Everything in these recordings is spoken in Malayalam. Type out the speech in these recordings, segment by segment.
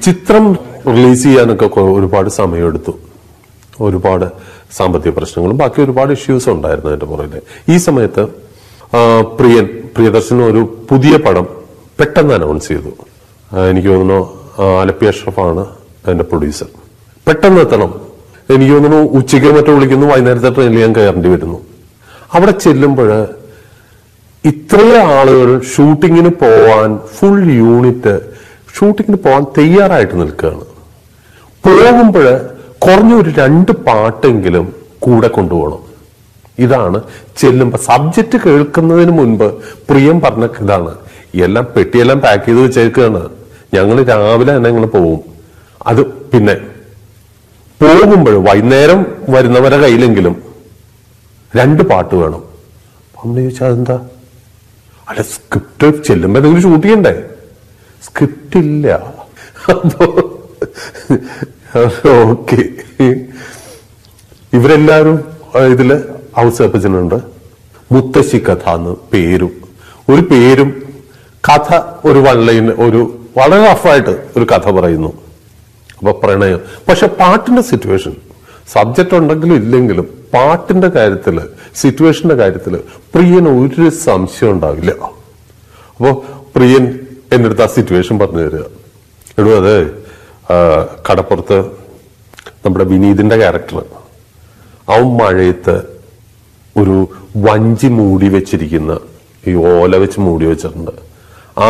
ചിത്രം റിലീസ് ചെയ്യാനൊക്കെ കൊ- ഒരുപാട് സമയമെടുത്തു ഒരുപാട് സാമ്പത്തിക പ്രശ്നങ്ങളും ബാക്കി ഒരുപാട് ഇഷ്യൂസ് ഉണ്ടായിരുന്നു അതിന്റെ പുറകില് ഈ സമയത്ത് ആ, പ്രിയൻ പ്രിയദർശൻ ഒരു പുതിയ പടം പെട്ടെന്ന് അനൗൺസ് ചെയ്തു ആ, എനിക്ക് തോന്നുന്നു ആ, ആലപ്പി അഷ്റഫാണ് അതിന്റെ പ്രൊഡ്യൂസർ പെട്ടെന്ന് എത്തണം എനിക്ക് തോന്നുന്നു ഉച്ചയ്ക്ക് മറ്റോ വിളിക്കുന്നു വൈകുന്നേരത്തെ ട്രെയിനിൽ ഞാൻ കയറേണ്ടി വരുന്നു അവിടെ ചെല്ലുമ്പോൾ ഇത്രയും ആളുകൾ ഷൂട്ടിങ്ങിന് പോവാൻ ഫുൾ യൂണിറ്റ് ഷൂട്ടിങ്ങിന് പോവാൻ തയ്യാറായിട്ട് നിൽക്കുകയാണ് പോകുമ്പോൾ കുറഞ്ഞ ഒരു രണ്ട് പാട്ടെങ്കിലും കൂടെ കൊണ്ടുപോകണം ഇതാണ് ചെല്ലുമ്പോ സബ്ജക്റ്റ് കേൾക്കുന്നതിന് മുൻപ് പ്രിയം പറഞ്ഞ ഇതാണ് എല്ലാം പെട്ടിയെല്ലാം പാക്ക് ചെയ്ത് വെച്ചേക്കാണ് ഞങ്ങൾ രാവിലെ തന്നെ ഞങ്ങൾ പോവും അത് പിന്നെ പോകുമ്പോൾ വൈകുന്നേരം വരുന്നവരെ കയ്യിലെങ്കിലും രണ്ട് പാട്ട് വേണം അമ്മ ചോദിച്ചാൽ അതെന്താ അല്ല സ്ക്രിപ്റ്റ് ചെല്ലുമ്പോ എന്തെങ്കിലും ഷൂട്ട് ചെയ്യണ്ടേ സ്ക്രിപ്റ്റ് ഇല്ല അപ്പോ ഓക്കെ ഇവരെല്ലാവരും ആ, ഇതില് ഔസേപ്പച്ചനുണ്ട് മുത്തശ്ശി കഥ എന്ന് പേരും ഒരു പേരും കഥ ഒരു വൺലൈൻ ഒരു വളരെ റഫായിട്ട് ഒരു കഥ പറയുന്നു അപ്പൊ പ്രണയം പക്ഷെ പാട്ടിന്റെ സിറ്റുവേഷൻ സബ്ജക്റ്റ് ഉണ്ടെങ്കിലും ഇല്ലെങ്കിലും പാട്ടിന്റെ കാര്യത്തില് സിറ്റുവേഷന്റെ കാര്യത്തില് പ്രിയന് ഒരു സംശയം ഉണ്ടാവില്ല അപ്പോ പ്രിയൻ എന്റെ അടുത്ത് ആ സിറ്റുവേഷൻ പറഞ്ഞു തരിക എടോ അത് ആ, കടപ്പുറത്ത് നമ്മുടെ വിനീതിന്റെ ക്യാരക്ടർ അവൻ മഴയത്ത് ഒരു വഞ്ചി മൂടി വെച്ചിരിക്കുന്ന ഈ ഓല വെച്ച് മൂടി വെച്ചിട്ടുണ്ട് ആ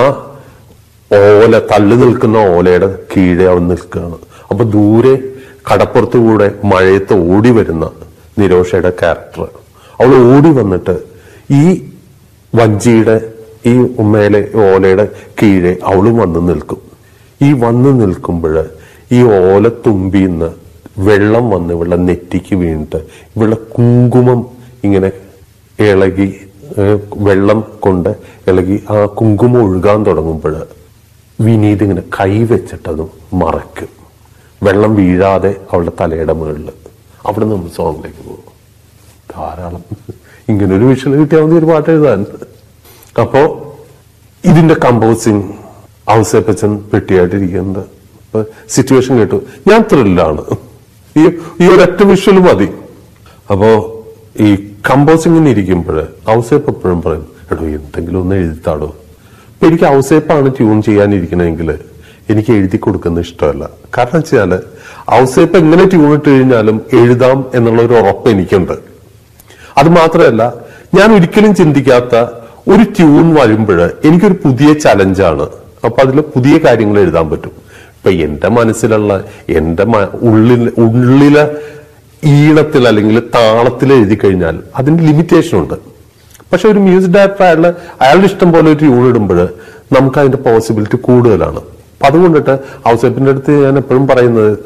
ഓല തള്ളി നിൽക്കുന്ന ഓലയുടെ കീഴെ അവൻ നിൽക്കുകയാണ് അപ്പൊ ദൂരെ കടപ്പുറത്ത് കൂടെ മഴയത്ത് ഓടി വരുന്ന നിരോഷയുടെ ക്യാരക്ടർ അവൾ ഓടി വന്നിട്ട് ഈ വഞ്ചിയുടെ ഈ മേലെ ഓലയുടെ കീഴെ അവളും വന്ന് നിൽക്കും ഈ വന്ന് നിൽക്കുമ്പോൾ ഈ ഓല തുമ്പിന്ന് വെള്ളം വന്ന് ഇവളുടെ നെറ്റിക്ക് വീണിട്ട് ഇവളുടെ കുങ്കുമം ഇങ്ങനെ ഇളകി ഏഹ്, വെള്ളം കൊണ്ട് ഇളകി ആ കുങ്കുമം ഒഴുകാൻ തുടങ്ങുമ്പോൾ വിനീത് ഇങ്ങനെ കൈ വെച്ചിട്ടത് മറയ്ക്കും വെള്ളം വീഴാതെ അവളുടെ തലയുടെ മുകളിൽ അവിടെ നമ്മൾ സോങ്ങിലേക്ക് പോകും ധാരാളം ഇങ്ങനെ ഒരു വിഷയം കിട്ടിയാൽ മതി ഒരു പാട്ട് എഴുതാൻ അപ്പോ ഇതിന്റെ കമ്പോസിങ് ഔസേപ്പച്ചൻ പെട്ടിയായിട്ടിരിക്കുന്നത് ഇപ്പൊ സിറ്റുവേഷൻ കേട്ടു ഞാൻ ത്രില്ലാണ് ഈ ഈ ഒരൊറ്റ വിഷ്വൽ മതി അപ്പോ ഈ കമ്പോസിങ്ങിന് ഇരിക്കുമ്പോൾ ഔസേപ്പ് എപ്പോഴും പറയും എടോ എന്തെങ്കിലും ഒന്ന് എഴുതിത്താടോ ഇപ്പൊ എനിക്ക് ഔസേപ്പാണ് ട്യൂൺ ചെയ്യാനിരിക്കണമെങ്കിൽ എനിക്ക് എഴുതി കൊടുക്കുന്ന ഇഷ്ടമല്ല കാരണം വെച്ചാല് ഔസേപ്പ് എങ്ങനെ ട്യൂൺ ഇട്ട് കഴിഞ്ഞാലും എഴുതാം എന്നുള്ള ഒരു ഉറപ്പ് എനിക്കുണ്ട് അത് മാത്രമല്ല ഞാൻ ഒരിക്കലും ചിന്തിക്കാത്ത ഒരു ട്യൂൺ വരുമ്പോൾ എനിക്കൊരു പുതിയ ചലഞ്ചാണ് അപ്പൊ അതിൽ പുതിയ കാര്യങ്ങൾ എഴുതാൻ പറ്റും ഇപ്പൊ എന്റെ മനസ്സിലുള്ള എന്റെ മ- ഉള്ളിൽ ഉള്ളിലെ ഈണത്തിൽ അല്ലെങ്കിൽ താളത്തിൽ എഴുതി കഴിഞ്ഞാൽ അതിന് ലിമിറ്റേഷൻ ഉണ്ട് പക്ഷെ ഒരു മ്യൂസിക് ഡയറക്ടർ അയാളുടെ അയാളുടെ ഇഷ്ടം പോലെ ഒരു ട്യൂൺ ഇടുമ്പോൾ നമുക്ക് അതിന്റെ പോസിബിലിറ്റി കൂടുതലാണ് അപ്പൊ അതുകൊണ്ടിട്ട് ഔസേപ്പിന്റെ അടുത്ത് ഞാൻ എപ്പോഴും പറയുന്നത്